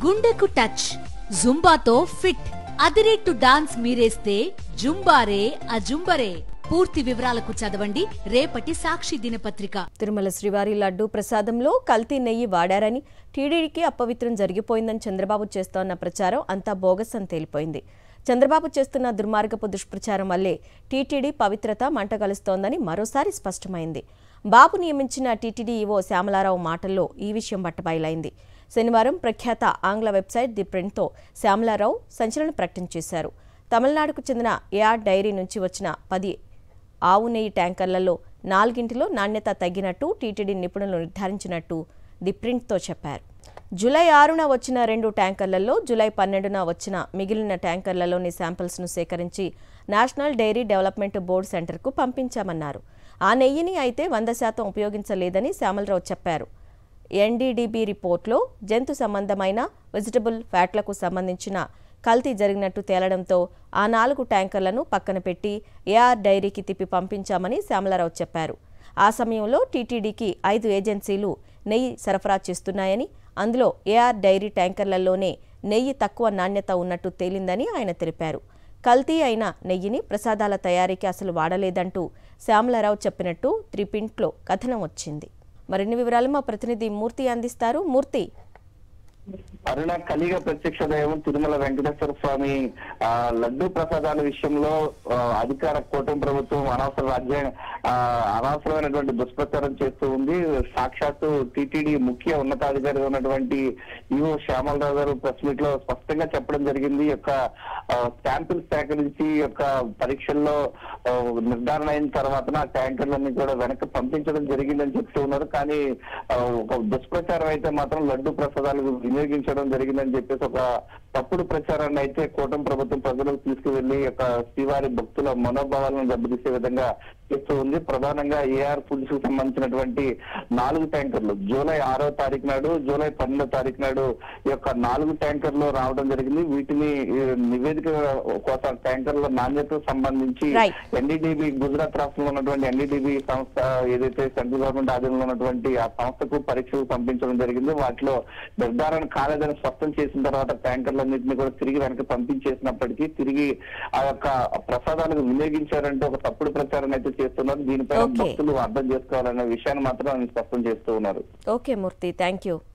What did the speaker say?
గుండెకు టచ్ జుంబాతో ఫిట్ అదిరేట్టు డాన్స్ మీరేస్తే జుంబారే అజుంబరే పూర్తి వివరాలకు చదవండి రేపటి సాక్షి దినపత్రిక తిరుమల శ్రీవారి లడ్డూ ప్రసాదంలో కల్తీ నెయ్యి వాడారని టీడీడీకి అపవిత్రం జరిగిపోయిందని చంద్రబాబు చేస్తోన్న ప్రచారం అంతా బోగస్ అని తేలిపోయింది చంద్రబాబు చేస్తున్న దుర్మార్గపు దుష్ప్రచారం వల్లే టీటీడీ పవిత్రత మంటగలుస్తోందని మరోసారి స్పష్టమైంది బాబు నియమించిన టీటీడీ ఈవో శ్యామలారావు మాటల్లో ఈ విషయం బట్టబయలైంది శనివారం ప్రఖ్యాత ఆంగ్ల వెబ్సైట్ ది ప్రింట్తో శ్యామలారావు సంచలన ప్రకటన చేశారు తమిళనాడుకు చెందిన ఏఆర్ డైరీ నుంచి వచ్చిన పది ఆవు నెయ్యి ట్యాంకర్లలో నాలుగింటిలో నాణ్యత తగ్గినట్టు టీటీడీ నిపుణులు నిర్ధారించినట్టు ది ప్రింట్తో చెప్పారు జూలై ఆరున వచ్చిన రెండు ట్యాంకర్లలో జూలై పన్నెండున వచ్చిన మిగిలిన ట్యాంకర్లలోని శాంపిల్స్ను సేకరించి నేషనల్ డైరీ డెవలప్మెంట్ బోర్డు సెంటర్కు పంపించామన్నారు ఆ నెయ్యిని అయితే వంద శాతం ఉపయోగించలేదని శ్యామలరావు చెప్పారు ఎన్డీడీబీ రిపోర్ట్లో జంతు సంబంధమైన వెజిటబుల్ ఫ్యాట్లకు సంబంధించిన కల్తీ జరిగినట్టు తేలడంతో ఆ నాలుగు ట్యాంకర్లను పక్కన పెట్టి ఏఆర్ డైరీకి తిప్పి పంపించామని శ్యామలారావు చెప్పారు ఆ సమయంలో టీటీడీకి ఐదు ఏజెన్సీలు నెయ్యి సరఫరా చేస్తున్నాయని అందులో ఏఆర్ డైరీ ట్యాంకర్లలోనే నెయ్యి తక్కువ నాణ్యత ఉన్నట్టు తేలిందని ఆయన తెలిపారు కల్తీ అయిన నెయ్యిని ప్రసాదాల తయారీకి అసలు వాడలేదంటూ శ్యామలారావు చెప్పినట్టు త్రిపింట్లో కథనం వచ్చింది మరిన్ని వివరాలు మా ప్రతినిధి మూర్తి అందిస్తారు మూర్తి అరుణ కలిగ ప్రత్యక్ష దైవం తిరుమల వెంకటేశ్వర స్వామి ఆ లడ్డు ప్రసాదాల విషయంలో ఆ, అధికార కూటమి ప్రభుత్వం అనవసర రాజ్య ఆ, అనవసరమైనటువంటి దుష్ప్రచారం చేస్తూ ఉంది సాక్షాత్తు టిటిడి ముఖ్య ఉన్నతాధికారి ఉన్నటువంటి ఈవో శ్యామలరావు గారు ప్రెస్ మీట్ లో స్పష్టంగా చెప్పడం జరిగింది ఈ యొక్క శాంపిల్స్ సేకరించి ఈ యొక్క పరీక్షల్లో ఆ, నిర్ధారణ అయిన తర్వాత ఆ ట్యాంకర్లన్నీ కూడా వెనక్కి పంపించడం జరిగిందని చెప్తూ ఉన్నారు కానీ ఆ, ఒక దుష్ప్రచారం అయితే మాత్రం లడ్డు ప్రసాదాలకు వినియోగించడం జరిగిందని చెప్పేసి ఒక తప్పుడు ప్రచారాన్ని అయితే కూటమి ప్రభుత్వం ప్రజలకు తీసుకువెళ్లి ఈ యొక్క శ్రీవారి భక్తుల మనోభావాలను దెబ్బతీసే విధంగా చేస్తూ ఉంది ప్రధానంగా ఏఆర్ ఫుడ్స్ కు సంబంధించినటువంటి నాలుగు ట్యాంకర్లు జూలై ఆరో తారీఖు నాడు జూలై పన్నెండో తారీఖు నాడు ఈ యొక్క నాలుగు ట్యాంకర్లు రావడం జరిగింది వీటిని ఈ, నివేదిక కోసం ట్యాంకర్ల నాణ్యతకు సంబంధించి Right. ఎన్డీడీబీ గుజరాత్ రాష్ట్రంలో ఉన్నటువంటి ఎన్డీడీబీ సంస్థ ఏదైతే సెంట్రల్ గవర్నమెంట్ ఆధీనంలో ఉన్నటువంటి ఆ సంస్థకు పరీక్షలు పంపించడం జరిగింది వాటిలో నిర్ధారణ కాలేదని స్పష్టం చేసిన తర్వాత ట్యాంకర్లన్నింటినీ కూడా తిరిగి వెనక్కి పంపించేసినప్పటికీ తిరిగి ఆ యొక్క ప్రసాదాలకు వినియోగించారంటే ఒక తప్పుడు ప్రచారం అయితే చేస్తున్నారు దీనిపై Okay. భక్తులు అర్థం చేసుకోవాలనే విషయాన్ని మాత్రం స్పష్టం చేస్తూ ఉన్నారు ఓకే మూర్తి థ్యాంక్ యూ